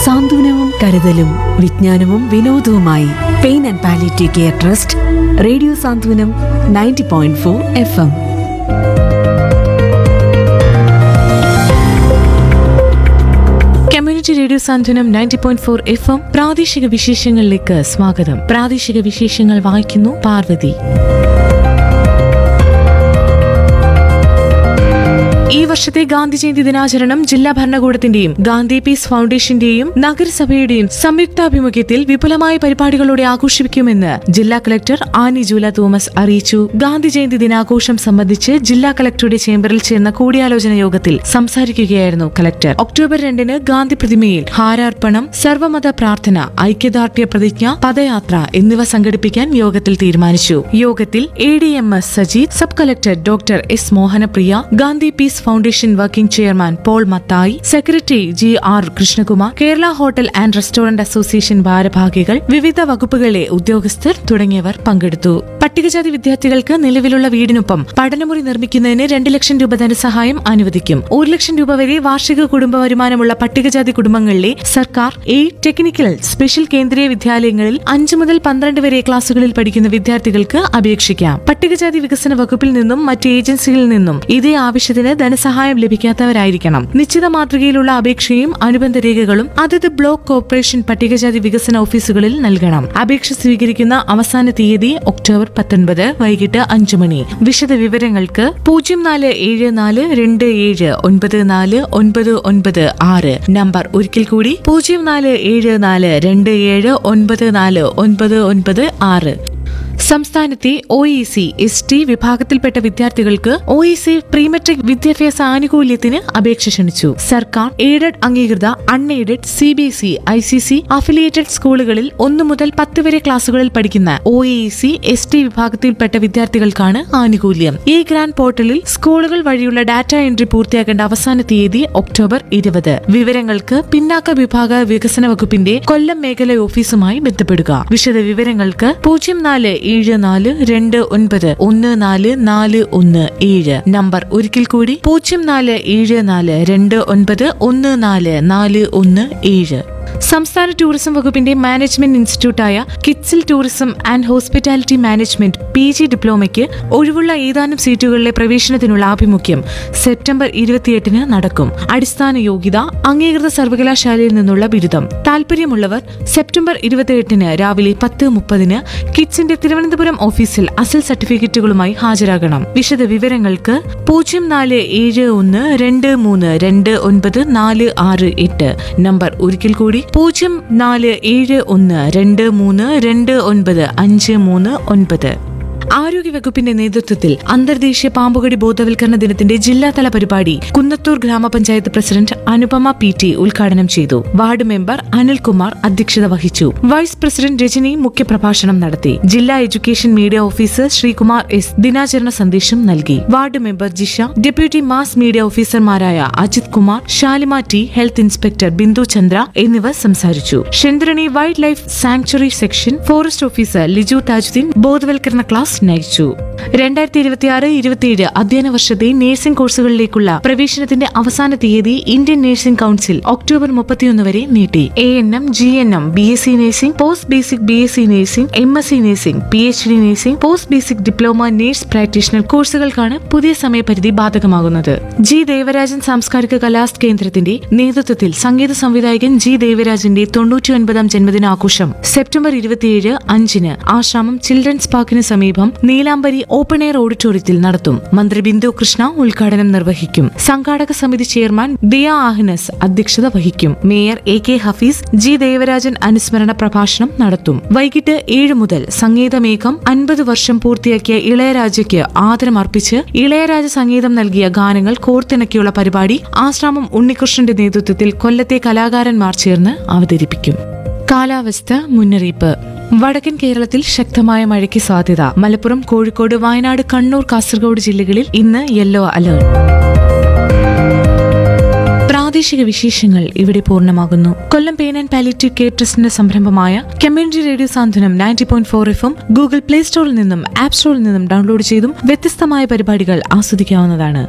സാന്ത്വനവും കരുതലും വിജ്ഞാനവും വിനോദവുമായി pain and palliative care trust radio Santhwanam ninety point four F M community radio Santhwanam ninety point four F M പ്രാദേശിക വിശേഷങ്ങളിലേക്ക് സ്വാഗതം പ്രാദേശിക വിശേഷങ്ങൾ വായിക്കുന്നു പാർവതി ഈ വർഷത്തെ ഗാന്ധി ജയന്തി ദിനാചരണം ജില്ലാ ഭരണകൂടത്തിന്റെയും ഗാന്ധി പീസ് ഫൗണ്ടേഷന്റെയും നഗരസഭയുടെയും സംയുക്താഭിമുഖ്യത്തിൽ വിപുലമായ പരിപാടികളോടെ ആഘോഷിക്കുമെന്ന് ജില്ലാ കളക്ടർ ആനി ജൂല തോമസ് അറിയിച്ചു ഗാന്ധി ജയന്തി ദിനാഘോഷം സംബന്ധിച്ച് ജില്ലാ കളക്ടറുടെ ചേംബറിൽ ചേർന്ന കൂടിയാലോചന യോഗത്തിൽ സംസാരിക്കുകയായിരുന്നു കളക്ടർ ഒക്ടോബർ രണ്ടിന് ഗാന്ധി പ്രതിമയിൽ ഹാരാർപ്പണം സർവമത പ്രാർത്ഥന ഐക്യദാർഢ്യ പ്രതിജ്ഞ പദയാത്ര എന്നിവ സംഘടിപ്പിക്കാൻ യോഗത്തിൽ തീരുമാനിച്ചു യോഗത്തിൽ A D M S Sajeed sub collector doctor S Mohanapriya Gandhi peace foundation working chairman Paul Mathai secretary G R Krishnakumar Kerala hotel and restaurant association ഭാരവാഹികൾ വിവിധ വകുപ്പുകളിലെ ഉദ്യോഗസ്ഥർ തുടങ്ങിയവർ പങ്കെടുത്തു പട്ടികജാതി വിദ്യാർത്ഥികൾക്ക് നിലവിലുള്ള വീടിനൊപ്പം പഠനമുറി നിർമ്മിക്കുന്നതിന് രണ്ട് ലക്ഷം രൂപ ധനസഹായം അനുവദിക്കും ഒരു ലക്ഷം രൂപ വരെ വാർഷിക കുടുംബ വരുമാനമുള്ള പട്ടികജാതി കുടുംബങ്ങളിലെ സർക്കാർ എയ്ഡ് ടെക്നിക്കൽ സ്പെഷ്യൽ കേന്ദ്രീയ വിദ്യാലയങ്ങളിൽ അഞ്ചു മുതൽ പന്ത്രണ്ട് വരെ ക്ലാസുകളിൽ പഠിക്കുന്ന വിദ്യാർത്ഥികൾക്ക് അപേക്ഷിക്കാം പട്ടികജാതി വികസന വകുപ്പിൽ നിന്നും മറ്റ് ഏജൻസികളിൽ നിന്നും ഇതേ ആവശ്യത്തിന് ധനസഹായം ലഭിക്കാത്തവരായിരിക്കണം നിശ്ചിത മാതൃകയിലുള്ള അപേക്ഷയും അനുബന്ധ രേഖകളും അതത് ബ്ലോക്ക് കോർപ്പറേഷൻ പട്ടികജാതി വികസന ഓഫീസുകളിൽ നൽകണം അപേക്ഷ സ്വീകരിക്കുന്ന അവസാന തീയതി ഒക്ടോബർ പത്തൊൻപത് വൈകിട്ട് അഞ്ചു മണി വിശദ വിവരങ്ങൾക്ക് പൂജ്യം നാല് ഏഴ് നാല് രണ്ട് ഏഴ് ഒൻപത് നാല് ഒൻപത് ഒൻപത് ആറ് നമ്പർ ഒരിക്കൽ കൂടി പൂജ്യം നാല് ഏഴ് നാല് രണ്ട് ഏഴ് ഒൻപത് നാല് ഒൻപത് ഒൻപത് ആറ് സംസ്ഥാനത്തെ O E C S T വിഭാഗത്തിൽപ്പെട്ട വിദ്യാർത്ഥികൾക്ക് ഒ ഇ സി പ്രീമെട്രിക് വിദ്യാഭ്യാസ ആനുകൂല്യത്തിന് അപേക്ഷ ക്ഷണിച്ചു സർക്കാർ എയ്ഡഡ് അംഗീകൃത unaided C B S E I C C affiliated സ്കൂളുകളിൽ ഒന്നു മുതൽ പത്ത് വരെ ക്ലാസുകളിൽ പഠിക്കുന്ന O E C S T വിഭാഗത്തിൽപ്പെട്ട വിദ്യാർത്ഥികൾക്കാണ് ആനുകൂല്യം ഈ ഗ്രാൻഡ് പോർട്ടലിൽ സ്കൂളുകൾ വഴിയുള്ള ഡാറ്റ എൻട്രി പൂർത്തിയാക്കേണ്ട അവസാന തീയതി ഒക്ടോബർ ഇരുപത് വിവരങ്ങൾക്ക് പിന്നാക്ക വിഭാഗ വികസന വകുപ്പിന്റെ കൊല്ലം മേഖല ഓഫീസുമായി ബന്ധപ്പെടുക വിശദ വിവരങ്ങൾക്ക് പൂജ്യം നാല് ഏഴ് നാല് രണ്ട് ഒൻപത് ഒന്ന് നാല് നാല് ഒന്ന് ഏഴ് നമ്പർ ഒരിക്കൽ കൂടി പൂജ്യം നാല് ഏഴ് നാല് രണ്ട് ഒൻപത് ഒന്ന് നാല് നാല് ഒന്ന് ഏഴ് സംസ്ഥാന ടൂറിസം വകുപ്പിന്റെ മാനേജ്മെന്റ് ഇൻസ്റ്റിറ്റ്യൂട്ടായ കിറ്റ്സിൽ tourism and hospitality management P G ഡിപ്ലോമയ്ക്ക് ഒഴിവുള്ള ഏതാനും സീറ്റുകളിലെ പ്രവേശനത്തിനുള്ള ആഭിമുഖ്യം സെപ്റ്റംബർ ഇരുപത്തിയെട്ടിന് നടക്കും അടിസ്ഥാന യോഗ്യത അംഗീകൃത സർവകലാശാലയിൽ നിന്നുള്ള ബിരുദം താൽപര്യമുള്ളവർ സെപ്റ്റംബർ ഇരുപത്തിയെട്ടിന് രാവിലെ പത്ത് മുപ്പതിന് കിറ്റ്സിന്റെ തിരുവനന്തപുരം ഓഫീസിൽ അസൽ സർട്ടിഫിക്കറ്റുകളുമായി ഹാജരാകണം വിശദ വിവരങ്ങൾക്ക് പൂജ്യം നാല് ഏഴ് ഒന്ന് രണ്ട് മൂന്ന് രണ്ട് ഒൻപത് നാല് ആറ് എട്ട് നമ്പർ ഒരിക്കൽ കൂടി പൂജ്യം നാല് ഏഴ് ഒന്ന് രണ്ട് മൂന്ന് രണ്ട് ഒൻപത് അഞ്ച് മൂന്ന് ഒൻപത് ആരോഗ്യവകുപ്പിന്റെ നേതൃത്വത്തിൽ അന്തർദേശീയ പാമ്പുകടി ബോധവൽക്കരണ ദിനത്തിന്റെ ജില്ലാതല പരിപാടി കുന്നത്തൂർ ഗ്രാമപഞ്ചായത്ത് പ്രസിഡന്റ് അനുപമ പി ടി ഉദ്ഘാടനം ചെയ്തു വാർഡ് മെമ്പർ അനിൽകുമാർ അധ്യക്ഷത വഹിച്ചു വൈസ് പ്രസിഡന്റ് രജനി മുഖ്യപ്രഭാഷണം നടത്തി ജില്ലാ education media officer Sreekumar S ദിനാചരണ സന്ദേശം നൽകി ward member Jisha deputy mass media ഓഫീസർമാരായ Ajith Kumar Shalima T health inspector Bindu Chandra എന്നിവർ സംസാരിച്ചു Shendurney wild life sanctuary section forest officer Liju Thajudheen ബോധവൽക്കരണ ക്ലാസ് നയിച്ചു രണ്ടായിരത്തി ഇരുപത്തിയാറ് ഇരുപത്തിയേഴ് അധ്യയന വർഷത്തെ നഴ്സിംഗ് കോഴ്സുകളിലേക്കുള്ള പ്രവേശനത്തിന്റെ അവസാന തീയതി ഇന്ത്യൻ നഴ്സിംഗ് കൌൺസിൽ ഒക്ടോബർ മുപ്പത്തിയൊന്ന് വരെ നീട്ടി A N M G N M B S C nursing post basic B S C nursing M S C nursing P H D nursing post basic diploma nurse practitioner കോഴ്സുകൾക്കാണ് പുതിയ സമയപരിധി ബാധകമാകുന്നത് G Devarajan സാംസ്കാരിക കലാസ് കേന്ദ്രത്തിന്റെ നേതൃത്വത്തിൽ സംഗീത സംവിധായകൻ ജി ദേവരാജന്റെ തൊണ്ണൂറ്റി ഒൻപതാം ജന്മദിനാഘോഷം September ഇരുപത്തിയേഴ് അഞ്ചിന് ആശ്രാമം ചിൽഡ്രൻസ് പാർക്കിന് സമീപം നീലാംബരി ഓപ്പൺ എയർ ഓഡിറ്റോറിയത്തിൽ നടത്തും മന്ത്രി ബിന്ദു കൃഷ്ണ ഉദ്ഘാടനം നിർവഹിക്കും സംഘാടക സമിതി ചെയർമാൻ ദിയ ആഹ്നസ് അധ്യക്ഷത വഹിക്കും mayor A K Hafeez G Devarajan അനുസ്മരണ പ്രഭാഷണം നടത്തും വൈകിട്ട് ഏഴ് മുതൽ സംഗീതമേഘം അൻപത് വർഷം പൂർത്തിയാക്കിയ ഇളയരാജയ്ക്ക് ആദരം അർപ്പിച്ച് ഇളയരാജ സംഗീതം നൽകിയ ഗാനങ്ങൾ കോർത്തിണക്കിയുള്ള പരിപാടി ആശ്രാമം ഉണ്ണികൃഷ്ണന്റെ നേതൃത്വത്തിൽ കൊല്ലത്തെ കലാകാരന്മാർ ചേർന്ന് അവതരിപ്പിക്കും കാലാവസ്ഥ മുന്നറിയിപ്പ് വടക്കൻ കേരളത്തിൽ ശക്തമായ മഴയ്ക്ക് സാധ്യത മലപ്പുറം കോഴിക്കോട് വയനാട് കണ്ണൂർ കാസർഗോഡ് ജില്ലകളിൽ ഇന്ന് യെല്ലോ അലേർട്ട് പ്രാദേശിക വിശേഷങ്ങൾ ഇവിടെ പൂർണ്ണമാകുന്നു Kollam pain and palliative care ട്രസ്റ്റിന്റെ സംരംഭമായ community radio Santhwanam ninety point four F M Google play സ്റ്റോറിൽ നിന്നും ആപ്പ് സ്റ്റോറിൽ നിന്നും ഡൗൺലോഡ് ചെയ്തും വ്യത്യസ്തമായ പരിപാടികൾ ആസ്വദിക്കാവുന്നതാണ്